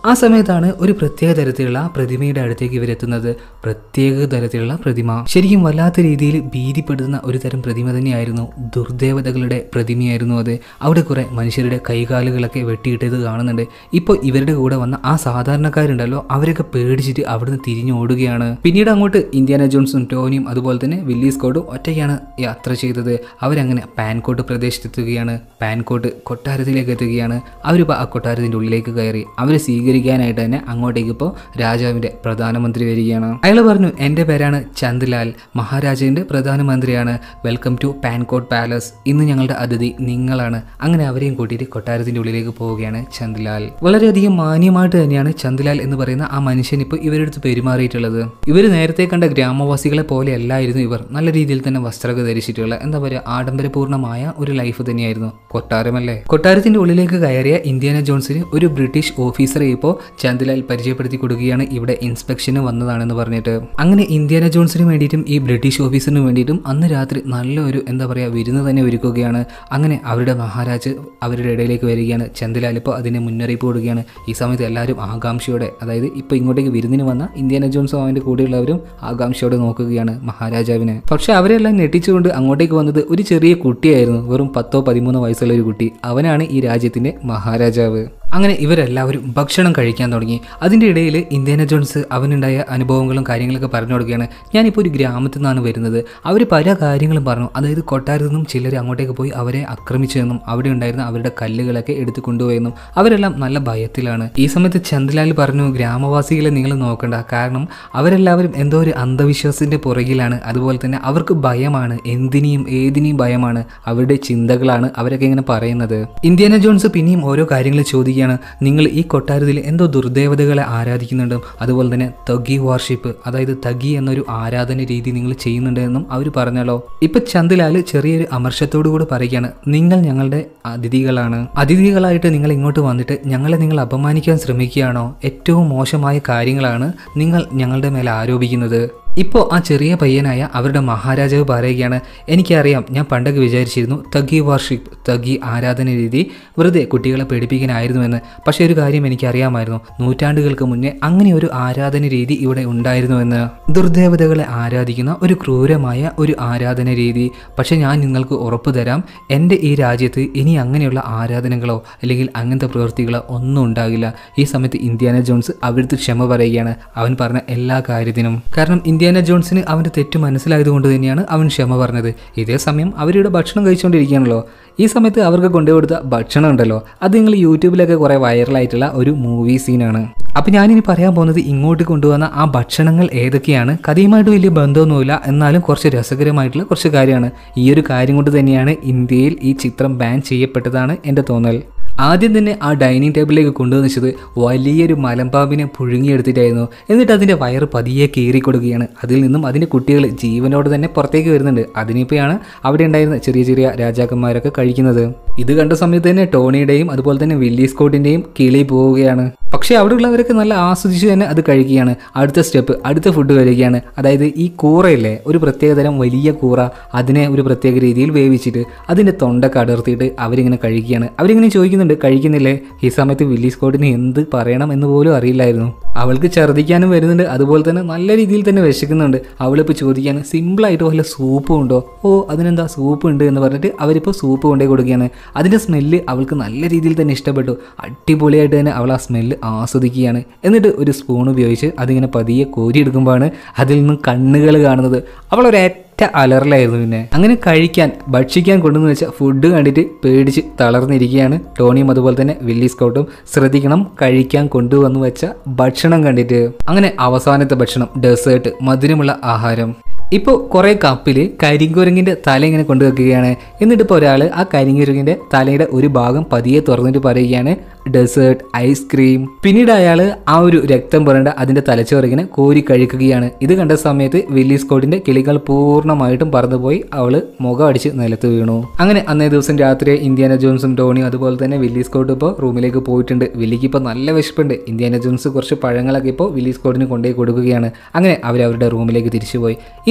ആ സമയത്താണ് ഒരു പ്രത്യേക തരത്തിലുള്ള പ്രതിമയുടെ അടുത്തേക്ക് ഇവരെത്തുന്നത് പ്രത്യേക തരത്തിലുള്ള പ്രതിമ ശരിക്കും വല്ലാത്ത രീതിയിൽ ഭീതിപ്പെടുത്തുന്ന ഒരു തരം പ്രതിമ തന്നെയായിരുന്നു ദുർദേവതകളുടെ പ്രതിമയായിരുന്നു അത് അവിടെ കുറെ മനുഷ്യരുടെ കൈകാലുകളൊക്കെ വെട്ടിയിട്ടത് കാണുന്നുണ്ട് ഇപ്പോൾ ഇവരുടെ കൂടെ വന്ന ആ സാധാരണക്കാരുണ്ടല്ലോ അവരൊക്കെ പേടിച്ചിട്ട് അവിടുന്ന് തിരിഞ്ഞോടുകയാണ് പിന്നീട് അങ്ങോട്ട് ഇന്ത്യാന ജോൺസും ടോണിയും അതുപോലെ തന്നെ വില്ലി സ്കോട്ടും ഒറ്റയ്ക്കാണ് യാത്ര ചെയ്തത് അവരങ്ങനെ പാൻകോട്ട് പ്രദേശത്തെത്തുകയാണ് പാൻകോട്ട് കൊട്ടാരത്തിലേക്ക് എത്തുകയാണ് അവരിപ്പോൾ ആ കൊട്ടാരത്തിൻ്റെ ഉള്ളിലേക്ക് കയറി അവരെ സ്വീകരിക്കാനായിട്ട് തന്നെ അങ്ങോട്ടേക്ക് ഇപ്പോൾ രാജാവിൻ്റെ പ്രധാനമന്ത്രി വരികയാണ് അയാൾ പറഞ്ഞു എൻ്റെ പേരാണ് ചന്ദ്ലാൽ മഹാരാജാവിൻ്റെ പ്രധാനമന്ത്രിയാണ് വെൽക്കം ടു പാൻകോട്ട് പാലസ് ഇന്ന് ഞങ്ങളുടെ അതിഥി നിങ്ങളാണ് അങ്ങനെ അവരെയും കൂട്ടിയിട്ട് കൊട്ടാരത്തിൻ്റെ ഉള്ളിലേക്ക് പോവുകയാണ് ചന്ദ്ലാൽ വളരെയധികം മാന്യമായിട്ട് തന്നെയാണ് ചന്ദ്ലാൽ എന്ന് പറയുന്ന ആ മനുഷ്യൻ ഇപ്പോൾ ഇവരുടെ അടുത്ത് പെരുമാറിയിട്ടുള്ളത് ഇവർ നേരത്തെ കണ്ട ഗ്രാമവാസികളെ പോലെ അല്ലായിരുന്നു ഇവർ നല്ല രീതിയിൽ തന്നെ വസ്ത്രമൊക്കെ ധരിച്ചിട്ടുള്ള എന്താ പറയുക ആഡംബരപൂർണ്ണമായ ഒരു ലൈഫ് തന്നെയായിരുന്നു കൊട്ടാരമല്ലേ കൊട്ടാരത്തിന്റെ ഉള്ളിലേക്ക് കയറിയ ഇന്ത്യാന ജോൺസിന് ഒരു ബ്രിട്ടീഷ് ഓഫീസറെ ഇപ്പോൾ ചന്ദ്ലാൽ പരിചയപ്പെടുത്തി കൊടുക്കുകയാണ് ഇവിടെ ഇൻസ്പെക്ഷന് വന്നതാണെന്ന് പറഞ്ഞിട്ട് അങ്ങനെ ഇന്ത്യാന ജോൺസിന് വേണ്ടിയിട്ടും ഈ ബ്രിട്ടീഷ് ഓഫീസറിന് വേണ്ടിയിട്ടും അന്ന് രാത്രി നല്ലൊരു എന്താ പറയുക വിരുന്ന് തന്നെ ഒരുക്കുകയാണ് അങ്ങനെ അവരുടെ മഹാരാജ് അവരുടെ ഇടയിലേക്ക് വരികയാണ് ചന്ദ്ലാൽ ഇപ്പോൾ അതിനെ മുന്നറിയിപ്പ് കൊടുക്കുകയാണ് ഈ സമയത്ത് എല്ലാവരും ആകാംക്ഷയോടെ അതായത് ഇപ്പോൾ ഇങ്ങോട്ടേക്ക് വിരുന്നിന് വന്ന ഇന്ത്യാന ജോൺസും അവൻ്റെ കൂടെയുള്ളവരും ആകാംക്ഷയോടെ നോക്കുകയാണ് മഹാരാജാവിനെ പക്ഷെ അവരെല്ലാം ഞെട്ടിച്ചുകൊണ്ട് അങ്ങോട്ടേക്ക് വന്നത് ഒരു ചെറിയ കുട്ടിയായിരുന്നു വെറും പത്തോ പതിമൂന്നോ വയസ്സുള്ള ഒരു കുട്ടി അവനാണ് ഈ രാജ്യത്തിന്റെ മഹാരാജാവ് അങ്ങനെ ഇവരെല്ലാവരും ഭക്ഷണം കഴിക്കാൻ തുടങ്ങി അതിൻ്റെ ഇടയിൽ ഇന്ത്യാന ജോൺസ് അവനുണ്ടായ അനുഭവങ്ങളും കാര്യങ്ങളൊക്കെ പറഞ്ഞു കൊടുക്കുകയാണ് ഞാനിപ്പോൾ ഒരു ഗ്രാമത്തിൽ നിന്നാണ് വരുന്നത് അവർ പല കാര്യങ്ങളും പറഞ്ഞു അതായത് കൊട്ടാരത്തിൽ നിന്നും ചിലർ അങ്ങോട്ടേക്ക് പോയി അവരെ ആക്രമിച്ചതെന്നും അവിടെ ഉണ്ടായിരുന്ന അവരുടെ കല്ലുകളൊക്കെ എടുത്തു കൊണ്ടുപോയെന്നും അവരെല്ലാം നല്ല ഭയത്തിലാണ് ഈ സമയത്ത് ചന്ദ്രലാൽ പറഞ്ഞു ഗ്രാമവാസികളെ നിങ്ങൾ നോക്കണ്ട കാരണം അവരെല്ലാവരും എന്തോ ഒരു അന്ധവിശ്വാസത്തിന്റെ പുറകിലാണ് അതുപോലെ തന്നെ അവർക്ക് ഭയമാണ് എന്തിനേയും ഏതിനെയും ഭയമാണ് അവരുടെ ചിന്തകളാണ് അവരൊക്കെ ഇങ്ങനെ പറയുന്നത് ഇന്ത്യാന ജോൺസ് പിന്നെയും ഓരോ കാര്യങ്ങൾ ചോദിക്കുകയാണ് നിങ്ങൾ ഈ കൊട്ടാരത്തിൽ എന്തോ ദുർദേവതകളെ ആരാധിക്കുന്നുണ്ടും അതുപോലെ തന്നെ തഗി വാർഷിപ്പ് അതായത് തഗി എന്നൊരു ആരാധന രീതി നിങ്ങൾ ചെയ്യുന്നുണ്ട് എന്നും അവർ പറഞ്ഞാലോ ഇപ്പൊ ചന്ദിലാൽ ചെറിയൊരു അമർഷത്തോടു കൂടി പറയുകയാണ് നിങ്ങൾ ഞങ്ങളുടെ അതിഥികളാണ് അതിഥികളായിട്ട് നിങ്ങൾ ഇങ്ങോട്ട് വന്നിട്ട് ഞങ്ങളെ നിങ്ങൾ അപമാനിക്കാൻ ശ്രമിക്കുകയാണോ ഏറ്റവും മോശമായ കാര്യങ്ങളാണ് നിങ്ങൾ ഞങ്ങളുടെ മേലെ ആരോപിക്കുന്നത് ഇപ്പോൾ ആ ചെറിയ പയ്യനായ അവരുടെ മഹാരാജാവ് പറയുകയാണ് എനിക്കറിയാം ഞാൻ പണ്ടൊക്കെ വിചാരിച്ചിരുന്നു തഗി വാർഷിപ്പ് തഗി ആരാധന രീതി വെറുതെ കുട്ടികളെ പേടിപ്പിക്കാനായിരുന്നുവെന്ന് പക്ഷേ ഒരു കാര്യം എനിക്കറിയാമായിരുന്നു നൂറ്റാണ്ടുകൾക്ക് മുന്നേ അങ്ങനെ ഒരു ആരാധന രീതി ഇവിടെ ഉണ്ടായിരുന്നുവെന്ന് ദുർദേവതകളെ ആരാധിക്കുന്ന ഒരു ക്രൂരമായ ഒരു ആരാധന രീതി പക്ഷേ ഞാൻ നിങ്ങൾക്ക് ഉറപ്പു തരാം എൻ്റെ ഈ രാജ്യത്ത് ഇനി അങ്ങനെയുള്ള ആരാധനകളോ അല്ലെങ്കിൽ അങ്ങനത്തെ പ്രവൃത്തികളോ ഒന്നും ഉണ്ടാകില്ല ഈ സമയത്ത് ഇന്ത്യാന ജോൺസ് അവിടുത്തെ ക്ഷമ പറയുകയാണ് അവൻ പറഞ്ഞ എല്ലാ കാര്യത്തിനും കാരണം ഇന്ത്യാന ജോൺസിന് അവൻ്റെ തെറ്റ് മനസ്സിലായതുകൊണ്ട് തന്നെയാണ് അവൻ ക്ഷമ പറഞ്ഞത് ഇതേ സമയം അവരിവിടെ ഭക്ഷണം കഴിച്ചുകൊണ്ടിരിക്കുകയാണല്ലോ ഈ സമയത്ത് അവർക്ക് കൊണ്ടുകൊടുത്ത ഭക്ഷണം ഉണ്ടല്ലോ അത് നിങ്ങൾ യൂട്യൂബിലൊക്കെ കുറേ വൈറലായിട്ടുള്ള ഒരു മൂവി സീനാണ് അപ്പം ഞാനിനി പറയാൻ പോകുന്നത് ഇങ്ങോട്ട് കൊണ്ടുവന്ന ആ ഭക്ഷണങ്ങൾ ഏതൊക്കെയാണ് കഥയുമായിട്ട് വലിയ ബന്ധമൊന്നുമില്ല എന്നാലും കുറച്ച് രസകരമായിട്ടുള്ള കുറച്ച് കാര്യമാണ് ഈ ഒരു കാര്യം കൊണ്ട് തന്നെയാണ് ഇന്ത്യയിൽ ഈ ചിത്രം ബാൻ ചെയ്യപ്പെട്ടതാണ് എൻ്റെ തോന്നൽ ആദ്യം തന്നെ ആ ഡൈനിങ് ടേബിളിലേക്ക് കൊണ്ടുവന്നിച്ചത് വലിയൊരു മലമ്പാമ്പിനെ പുഴുങ്ങിയെടുത്തിട്ടായിരുന്നു എന്നിട്ട് അതിൻ്റെ വയറ് പതിയെ കീറി കൊടുക്കുകയാണ് അതിൽ നിന്നും അതിൻ്റെ കുട്ടികൾ ജീവനോട് തന്നെ പുറത്തേക്ക് വരുന്നുണ്ട് അതിനിപ്പോഴാണ് അവിടെ ഉണ്ടായിരുന്ന ചെറിയ ചെറിയ രാജാക്കന്മാരൊക്കെ കഴിക്കുന്നത് ഇത് കണ്ട സമയത്ത് തന്നെ ടോണിയുടെയും അതുപോലെ തന്നെ വില്ലി സ്കോട്ടിൻ്റെയും കിളി പോവുകയാണ് പക്ഷേ അവിടെയുള്ളവരൊക്കെ നല്ല ആസ്വദിച്ച് തന്നെ അത് കഴിക്കുകയാണ് അടുത്ത സ്റ്റെപ്പ് അടുത്ത ഫുഡ് വരികയാണ് അതായത് ഈ കൂറയില്ലേ ഒരു പ്രത്യേകതരം വലിയ കൂറ അതിനെ ഒരു പ്രത്യേക രീതിയിൽ വേവിച്ചിട്ട് അതിൻ്റെ തൊണ്ടൊക്കെ അടർത്തിയിട്ട് അവരിങ്ങനെ കഴിക്കുകയാണ് അവരിങ്ങനെ ചോദിക്കുന്നുണ്ട് കഴിക്കുന്നില്ലേ ഈ സമയത്ത് വില്ലി സ്കോട്ടിന് എന്ത് പറയണം എന്ന് പോലും അറിയില്ലായിരുന്നു അവൾക്ക് ഛർദ്ദിക്കാനും വരുന്നുണ്ട് അതുപോലെ തന്നെ നല്ല രീതിയിൽ തന്നെ വിശക്കുന്നുണ്ട് അവളിപ്പോൾ ചോദിക്കാൻ സിമ്പിളായിട്ട് വല്ല സൂപ്പും ഉണ്ടോ ഓ അതിനെന്താ സൂപ്പ് ഉണ്ട് എന്ന് പറഞ്ഞിട്ട് അവരിപ്പോൾ സൂപ്പ് കൊണ്ടേ കൊടുക്കുകയാണ് അതിൻ്റെ സ്മെല്ല് അവൾക്ക് നല്ല രീതിയിൽ തന്നെ ഇഷ്ടപ്പെട്ടു അടിപൊളിയായിട്ട് തന്നെ അവൾ ആ സ്മെല്ല് ആസ്വദിക്കുകയാണ് എന്നിട്ട് ഒരു സ്പൂൺ ഉപയോഗിച്ച് അതിങ്ങനെ പതിയെ കോരിയെടുക്കുമ്പോഴാണ് അതിൽ നിന്നും കണ്ണുകൾ കാണുന്നത് അവൾ ഒരു ഒറ്റ അലറലായിരുന്നു പിന്നെ അങ്ങനെ കഴിക്കാൻ ഭക്ഷിക്കാൻ കൊണ്ടുവന്ന് വെച്ച ഫുഡ് കണ്ടിട്ട് പേടിച്ച് തളർന്നിരിക്കുകയാണ് ടോണിയും അതുപോലെ തന്നെ വില്ലി സ്കൗട്ടും ശ്രദ്ധിക്കണം കഴിക്കാൻ കൊണ്ടുവന്ന് വെച്ച ഭക്ഷണം കണ്ടിട്ട് അങ്ങനെ അവസാനത്തെ ഭക്ഷണം ഡെസേർട്ട് മധുരമുള്ള ആഹാരം ഇപ്പോൾ കുറേ കപ്പിൽ കരിങ്കുരങ്ങിൻ്റെ തല ഇങ്ങനെ കൊണ്ടുവെക്കുകയാണ് എന്നിട്ട് ഇപ്പോൾ ഒരാൾ ആ കരിങ്കുരങ്ങിൻ്റെ തലയുടെ ഒരു ഭാഗം പതിയെ തുറന്നിട്ട് പറയുകയാണ് ഡെസേർട്ട് ഐസ്ക്രീം പിന്നീട് അയാൾ ആ ഒരു രക്തം പുരണ്ട അതിൻ്റെ തലച്ചോറ് ഇങ്ങനെ കോരി കഴിക്കുകയാണ് ഇത് കണ്ട സമയത്ത് വില്ലി സ്കോട്ടിൻ്റെ കിളികൾ പൂർണ്ണമായിട്ടും പറന്നുപോയി അവൾ മുഖം അടിച്ച് നിലത്ത് വീണു അങ്ങനെ അന്നേ ദിവസം രാത്രി ഇന്ത്യാന ജോൺസും ടോണിയും അതുപോലെ തന്നെ വില്ലി സ്കോട്ട് ഇപ്പോൾ റൂമിലേക്ക് പോയിട്ടുണ്ട് വില്ലിക്ക് ഇപ്പോൾ നല്ല വിശപ്പുണ്ട് ഇന്ത്യാന ജോൺസ് കുറച്ച് പഴങ്ങളൊക്കെ ഇപ്പോൾ വില്ലി സ്കോട്ടിന് കൊണ്ടുപോയി കൊടുക്കുകയാണ് അങ്ങനെ അവർ അവരുടെ റൂമിലേക്ക് തിരിച്ചുപോയി ഈ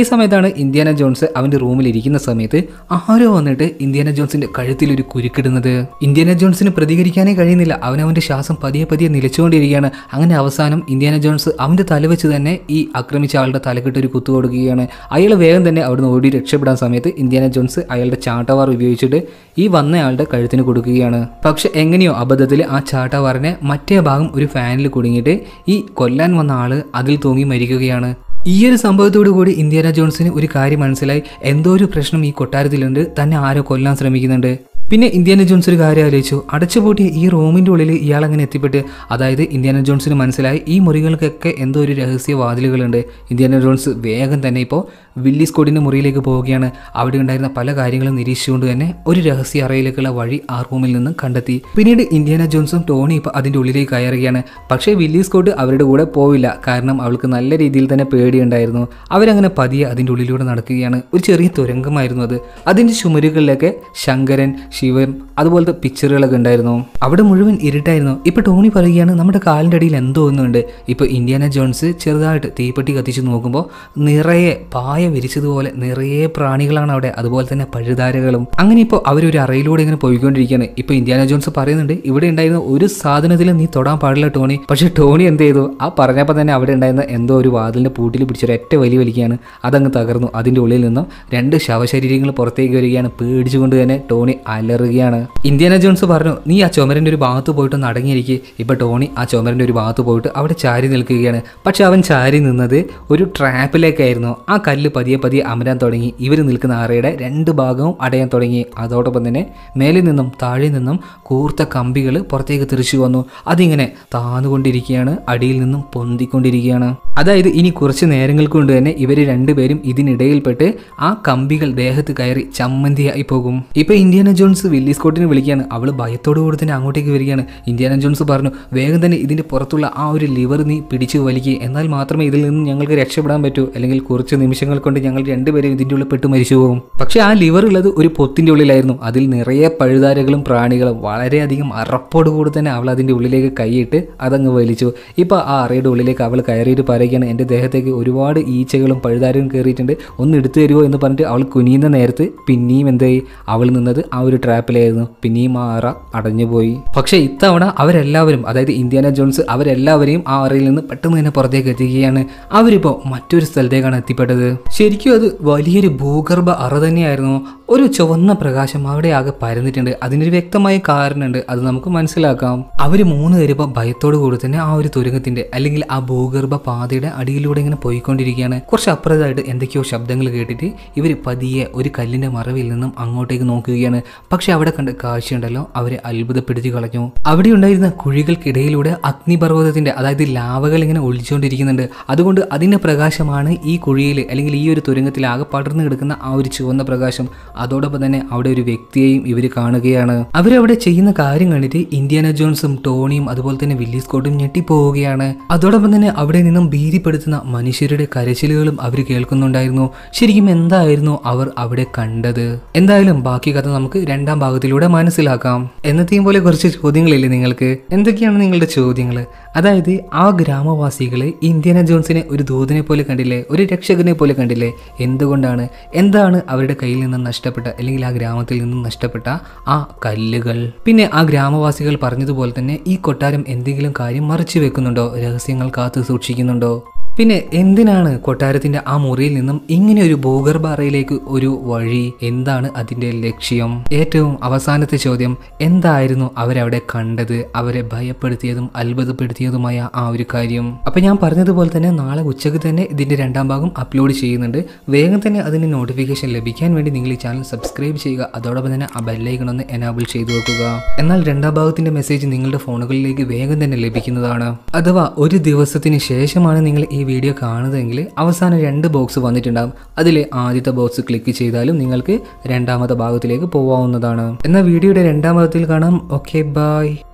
സമയത്താണ് ഇന്ത്യാന ജോൺസ് അവന്റെ റൂമിൽ ഇരിക്കുന്ന സമയത്ത് ആരോ വന്നിട്ട് ഇന്ത്യാന ജോൺസിന്റെ കഴുത്തിൽ ഒരു കുരുക്കിടുന്നത് ഇന്ത്യാന ജോൺസിന് പ്രതികരിക്കാനേ കഴിയുന്നില്ല അവൻ അവന്റെ ശ്വാസം പതിയെ പതിയെ നിലച്ചുകൊണ്ടിരിക്കുകയാണ് അങ്ങനെ അവസാനം ഇന്ത്യാന ജോൺസ് അവന്റെ തല വെച്ച് തന്നെ ഈ ആക്രമിച്ച ആളുടെ തലക്കിട്ട് ഒരു കുത്തു കൊടുക്കുകയാണ് അയാൾ വേഗം തന്നെ അവിടുന്ന് ഓടി രക്ഷപ്പെടാൻ സമയത്ത് ഇന്ത്യാന ജോൺസ് അയാളുടെ ചാട്ടവാർ ഉപയോഗിച്ചിട്ട് ഈ വന്നയാളുടെ കഴുത്തിന് കൊടുക്കുകയാണ് പക്ഷെ എങ്ങനെയോ അബദ്ധത്തിൽ ആ ചാട്ടവാറിനെ മറ്റേ ഭാഗം ഒരു ഫാനിൽ കുടുങ്ങിയിട്ട് ഈ കൊല്ലാൻ വന്ന ആള് അതിൽ തൂങ്ങി മരിക്കുകയാണ് ഈ ഒരു സംഭവത്തോടു കൂടി ഇന്ത്യാന ജോൺസിന് ഒരു കാര്യം മനസ്സിലായി എന്തോ ഒരു പ്രശ്നം ഈ കൊട്ടാരത്തിലുണ്ട് തന്നെ ആരോ കൊല്ലാൻ ശ്രമിക്കുന്നുണ്ട് പിന്നെ ഇന്ത്യാന ജോൺസ് ഒരു കാര്യം ആലോചിച്ചു അടച്ചുപൂട്ടിയ ഈ റൂമിൻ്റെ ഉള്ളിൽ ഇയാൾ അങ്ങനെ എത്തിപ്പെട്ട് അതായത് ഇന്ത്യാന ജോൺസിന് മനസ്സിലായി ഈ മുറികൾക്കൊക്കെ എന്തോ ഒരു രഹസ്യ വാതിലുകളുണ്ട് ഇന്ത്യാന ജോൺസ് വേഗം തന്നെ ഇപ്പോൾ വില്ലി സ്കോഡിൻ്റെ മുറിയിലേക്ക് പോവുകയാണ് അവിടെ ഉണ്ടായിരുന്ന പല കാര്യങ്ങളും നിരീക്ഷിച്ചുകൊണ്ട് തന്നെ ഒരു രഹസ്യ അറയിലേക്കുള്ള വഴി ആ റൂമിൽ നിന്ന് കണ്ടെത്തി പിന്നീട് ഇന്ത്യാന ജോൺസും ടോണി ഇപ്പോൾ അതിൻ്റെ ഉള്ളിലേക്ക് കയറുകയാണ് പക്ഷേ വില്ലി സ്കോട്ട് അവരുടെ കൂടെ പോവില്ല കാരണം അവൾക്ക് നല്ല രീതിയിൽ തന്നെ പേടിയുണ്ടായിരുന്നു അവരങ്ങനെ പതിയെ അതിൻ്റെ ഉള്ളിലൂടെ നടക്കുകയാണ് ഒരു ചെറിയ തുരങ്കമായിരുന്നു അത് അതിൻ്റെ ചുമരുകളിലൊക്കെ ശങ്കരൻ ശിവൻ അതുപോലത്തെ പിക്ചറുകളൊക്കെ ഉണ്ടായിരുന്നു അവിടെ മുഴുവൻ ഇരുട്ടായിരുന്നു ഇപ്പൊ ടോണി പറയുകയാണ് നമ്മുടെ കാലിൻ്റെ അടിയിൽ എന്തോ ഒന്നുണ്ട് ഇപ്പൊ ഇന്ത്യാന ജോൺസ് ചെറുതായിട്ട് തീപ്പെട്ടി കത്തിച്ച് നോക്കുമ്പോൾ നിറയെ പായ വിരിച്ചതുപോലെ നിറയെ പ്രാണികളാണ് അവിടെ അതുപോലെ തന്നെ പഴുതാരകളും അങ്ങനെ ഇപ്പോൾ അവരൊരു അറയിലൂടെ ഇങ്ങനെ പോയിക്കൊണ്ടിരിക്കുകയാണ് ഇപ്പൊ ഇന്ത്യാന ജോൺസ് പറയുന്നുണ്ട് ഇവിടെ ഉണ്ടായിരുന്ന ഒരു സാധനത്തിലും നീ തൊടാൻ പാടില്ല ടോണി പക്ഷെ ടോണി എന്ത് ചെയ്തു ആ പറഞ്ഞപ്പോൾ തന്നെ അവിടെ ഉണ്ടായിരുന്ന എന്തോ ഒരു വാതിലിന്റെ പൂട്ടിൽ പിടിച്ചൊരു ഒറ്റ വലി വലിക്കുകയാണ് അതങ്ങ് തകർന്നു അതിന്റെ ഉള്ളിൽ നിന്നും രണ്ട് ശവശരീരങ്ങൾ പുറത്തേക്ക് വരികയാണ് പേടിച്ചുകൊണ്ട് തന്നെ ടോണി അലറുകയാണ് ഇന്ത്യാന ജോൺസ് പറഞ്ഞു നീ ആ ചുമരൻ്റെ ഒരു ഭാഗത്ത് പോയിട്ട് ഒന്ന് അടങ്ങിയിരിക്കുക ഇപ്പൊ ടോണി ആ ചുമരൻ്റെ ഒരു ഭാഗത്ത് പോയിട്ട് അവിടെ ചാരി നിൽക്കുകയാണ് പക്ഷെ അവൻ ചാരി നിന്നത് ഒരു ട്രാപ്പിലേക്കായിരുന്നു ആ കല്ല് പതിയെ പതിയെ അമരാൻ തുടങ്ങി ഇവർ നിൽക്കുന്ന അറയുടെ രണ്ട് ഭാഗവും അടയാൻ തുടങ്ങി അതോടൊപ്പം തന്നെ മേലിൽ നിന്നും താഴെ നിന്നും കൂർത്ത കമ്പികൾ പുറത്തേക്ക് തെറിച്ചു വന്നു അതിങ്ങനെ താന്നുകൊണ്ടിരിക്കുകയാണ് അടിയിൽ നിന്നും പൊന്തിക്കൊണ്ടിരിക്കുകയാണ് അതായത് ഇനി കുറച്ച് നേരങ്ങൾ കൊണ്ട് തന്നെ ഇവർ രണ്ടുപേരും ഇതിനിടയിൽപ്പെട്ട് ആ കമ്പികൾ ദേഹത്ത് കയറി ചമ്മന്തിയായി പോകും ഇപ്പൊ ഇന്ത്യാന ജോൺസ് വില്ലി സ്കോട്ടിനെ വിളിക്കുകയാണ് അവൾ ഭയത്തോടു കൂടി തന്നെ അങ്ങോട്ടേക്ക് വരികയാണ് ഇന്ത്യാന ജോൺസ് പറഞ്ഞു വേഗം തന്നെ ഇതിന്റെ പുറത്തുള്ള ആ ഒരു ലിവർ നീ പിടിച്ചു വലിക്കുക എന്നാൽ മാത്രമേ ഇതിൽ നിന്ന് ഞങ്ങൾക്ക് രക്ഷപ്പെടാൻ പറ്റൂ അല്ലെങ്കിൽ കുറച്ച് നിമിഷങ്ങൾ കൊണ്ട് ഞങ്ങൾ രണ്ടുപേരും ഇതിൻ്റെ ഉള്ളിൽ പെട്ട് മരിച്ചു പോകും പക്ഷേ ആ ലിവർ ഉള്ളത് ഒരു പൊത്തിന്റെ ഉള്ളിലായിരുന്നു അതിൽ നിറയെ പഴുതാരകളും പ്രാണികളും വളരെയധികം അറപ്പോടുകൂടി തന്നെ അവൾ അതിൻ്റെ ഉള്ളിലേക്ക് കൈയിട്ട് അതങ്ങ് വലിച്ചു ഇപ്പോൾ ആ അറയുടെ ഉള്ളിലേക്ക് അവൾ കയറിയിട്ട് പറയുകയാണ് എൻ്റെ ദേഹത്തേക്ക് ഒരുപാട് ഈച്ചകളും പഴുതാരവും കയറിയിട്ടുണ്ട് ഒന്ന് എടുത്തു തരുമോ എന്ന് പറഞ്ഞിട്ട് അവൾ കുനിയുന്ന നേരത്ത് പിന്നെയും എന്തായി അവൾ നിന്നത് ആ ഒരു ട്രാപ്പിലായിരുന്നു പിന്നെയും ആ അറ അടഞ്ഞുപോയി പക്ഷേ ഇത്തവണ അവരെല്ലാവരും അതായത് ഇന്ത്യാന ജോൺസ് അവരെല്ലാവരെയും ആ അറയിൽ നിന്ന് പെട്ടെന്ന് തന്നെ പുറത്തേക്ക് എത്തിക്കുകയാണ് അവരിപ്പോൾ മറ്റൊരു സ്ഥലത്തേക്കാണ് എത്തിപ്പെട്ടത് ശരിക്കും അത് വലിയൊരു ഭൂഗർഭ അറ തന്നെയായിരുന്നു ഒരു ചുവന്ന പ്രകാശം അവിടെ ആകെ പരന്നിട്ടുണ്ട് അതിനൊരു വ്യക്തമായ കാരണമുണ്ട് അത് നമുക്ക് മനസ്സിലാക്കാം അവർ മൂന്ന് പേര് ഇപ്പോൾ ഭയത്തോടു കൂടി തന്നെ ആ ഒരു തുരങ്കത്തിന്റെ അല്ലെങ്കിൽ ആ ഭൂഗർഭ പാതയുടെ അടിയിലൂടെ ഇങ്ങനെ പോയിക്കൊണ്ടിരിക്കുകയാണ് കുറച്ച് അപ്പുറത്തായിട്ട് എന്തൊക്കെയോ ശബ്ദങ്ങൾ കേട്ടിട്ട് ഇവർ പതിയെ ഒരു കല്ലിന്റെ മറവിൽ നിന്നും അങ്ങോട്ടേക്ക് നോക്കുകയാണ് പക്ഷെ അവിടെ കണ്ട കാഴ്ചയുണ്ടല്ലോ അവരെ അത്ഭുതപ്പെടുത്തി കളഞ്ഞു അവിടെ ഉണ്ടായിരുന്ന കുഴികൾക്കിടയിലൂടെ അഗ്നിപർവ്വതത്തിന്റെ അതായത് ലാവകൾ ഇങ്ങനെ ഒളിച്ചുകൊണ്ടിരിക്കുന്നുണ്ട് അതുകൊണ്ട് അതിന്റെ പ്രകാശമാണ് ഈ കുഴിയിൽ അല്ലെങ്കിൽ ഈ ഒരു തുരങ്കത്തിൽ ആകെ പടർന്നു കിടക്കുന്ന ആ ഒരു ചുവന്ന പ്രകാശം അതോടൊപ്പം തന്നെ അവിടെ ഒരു വ്യക്തിയെയും ഇവർ കാണുകയാണ് അവരവിടെ ചെയ്യുന്ന കാര്യം കണ്ടിട്ട് ഇന്ത്യാന ജോൺസും ടോണിയും അതുപോലെ തന്നെ വില്ലി സ്കോട്ടും ഞെട്ടിപ്പോവുകയാണ് അതോടൊപ്പം തന്നെ അവിടെ നിന്നും ഭീതിപ്പെടുത്തുന്ന മനുഷ്യരുടെ കരച്ചിലുകളും അവർ കേൾക്കുന്നുണ്ടായിരുന്നു ശരിക്കും എന്തായിരുന്നു അവർ അവിടെ കണ്ടത് എന്തായാലും ബാക്കി കഥ നമുക്ക് രണ്ടാം ഭാഗത്തിലൂടെ മനസ്സിലാക്കാം എന്നത്തെയും പോലെ കുറച്ച് ചോദ്യങ്ങളില്ലേ നിങ്ങൾക്ക് എന്തൊക്കെയാണ് നിങ്ങളുടെ ചോദ്യങ്ങൾ അതായത് ആ ഗ്രാമവാസികള് ഇന്ത്യാന ജോൺസിനെ ഒരു ദൂതനെ പോലെ കണ്ടില്ലേ ഒരു രക്ഷകനെ പോലെ കണ്ടില്ലേ എന്തുകൊണ്ടാണ് എന്താണ് അവരുടെ കയ്യിൽ നിന്ന് നഷ്ടപ്പെട്ട അല്ലെങ്കിൽ ആ ഗ്രാമത്തിൽ നിന്നും നഷ്ടപ്പെട്ട ആ കല്ലുകൾ പിന്നെ ആ ഗ്രാമവാസികൾ പറഞ്ഞതുപോലെ തന്നെ ഈ കൊട്ടാരം എന്തെങ്കിലും കാര്യം മറച്ചു വെക്കുന്നുണ്ടോ രഹസ്യങ്ങൾ കാത്തു സൂക്ഷിക്കുന്നുണ്ടോ പിന്നെ എന്തിനാണ് കൊട്ടാരത്തിന്റെ ആ മുറിയിൽ നിന്നും ഇങ്ങനെ ഒരു ഭൂഗർഭ അറയിലേക്ക് ഒരു വഴി എന്താണ് അതിന്റെ ലക്ഷ്യം ഏറ്റവും അവസാനത്തെ ചോദ്യം എന്തായിരുന്നു അവരവിടെ കണ്ടത് അവരെ ഭയപ്പെടുത്തിയതും അത്ഭുതപ്പെടുത്തിയതുമായ ആ ഒരു കാര്യം അപ്പൊ ഞാൻ പറഞ്ഞതുപോലെ തന്നെ നാളെ ഉച്ചക്ക് തന്നെ ഇതിന്റെ രണ്ടാം ഭാഗം അപ്ലോഡ് ചെയ്യുന്നുണ്ട് വേഗം തന്നെ അതിന് നോട്ടിഫിക്കേഷൻ ലഭിക്കാൻ വേണ്ടി നിങ്ങൾ ഈ ചാനൽ സബ്സ്ക്രൈബ് ചെയ്യുക അതോടൊപ്പം തന്നെ ആ ബെല്ലൈക്കൺ ഒന്ന് എനാബിൾ ചെയ്തു വെക്കുക എന്നാൽ രണ്ടാം ഭാഗത്തിന്റെ മെസ്സേജ് നിങ്ങളുടെ ഫോണുകളിലേക്ക് വേഗം തന്നെ ലഭിക്കുന്നതാണ് അഥവാ ഒരു ദിവസത്തിന് ശേഷമാണ് നിങ്ങൾ ഈ വീഡിയോ കാണുന്നതെങ്കിൽ അവസാനം രണ്ട് ബോക്സ് വന്നിട്ടുണ്ടാകും അതിലെ ആദ്യത്തെ ബോക്സ് ക്ലിക്ക് ചെയ്താലും നിങ്ങൾക്ക് രണ്ടാമത്തെ ഭാഗത്തിലേക്ക് പോവാവുന്നതാണ് എന്നാൽ വീഡിയോയുടെ രണ്ടാം ഭാഗത്തിൽ കാണാം ഓക്കെ ബൈ